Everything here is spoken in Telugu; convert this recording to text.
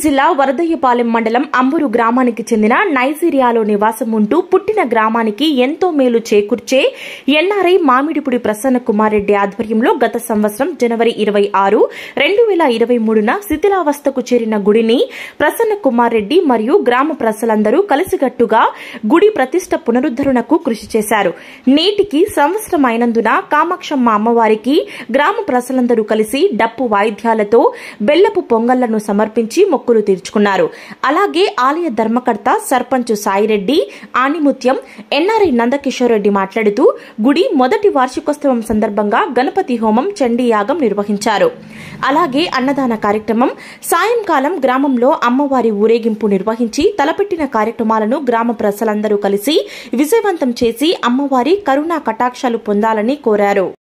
జిల్లా వరదయ్యపాలెం మండలం అంబూరు గ్రామానికి చెందిన నైజీరియాలో నివాసం ఉంటూ పుట్టిన గ్రామానికి ఎంతో మేలు చేకూర్చే ఎన్ఆర్ఐ మామిడిపుడి ప్రసన్న కుమార్ రెడ్డి ఆధ్వర్యంలో గత సంవత్సరం జనవరి ఇరవై ఆరు రెండు వేల ఇరవై మూడున శిథిలావస్థకు చేరిన గుడిని ప్రసన్న కుమార్ రెడ్డి మరియు గ్రామ ప్రజలందరూ కలిసికట్టుగా గుడి ప్రతిష్ట పునరుద్ధరణకు కృషి చేశారు నేటికి సంవత్సరం అయినందున కామాక్షమ్మ అమ్మవారికి గ్రామ ప్రజలందరూ కలిసి డప్పు వాయిద్యాలతో బెల్లపు పొంగళ్లను సమర్పించి మొక్కులు తీర్చుకున్నారు అలాగే ఆలయ ధర్మకర్త సర్పంచ్ సాయిరెడ్డి ఆనిముత్యం ఎన్ఆర్ఐ నందకిషోర్ రెడ్డి మాట్లాడుతూ గుడి మొదటి వార్షికోత్సవం సందర్భంగా గణపతి హోమం చండీ యాగం నిర్వహించారు అలాగే అన్నదాన కార్యక్రమం సాయంకాలం గ్రామంలో అమ్మవారి ఊరేగింపు నిర్వహించి తలపెట్టిన కార్యక్రమాలను గ్రామ ప్రజలందరూ కలిసి విజయవంతం చేసి అమ్మవారి కరుణా కటాక్షాలు పొందాలని కోరారు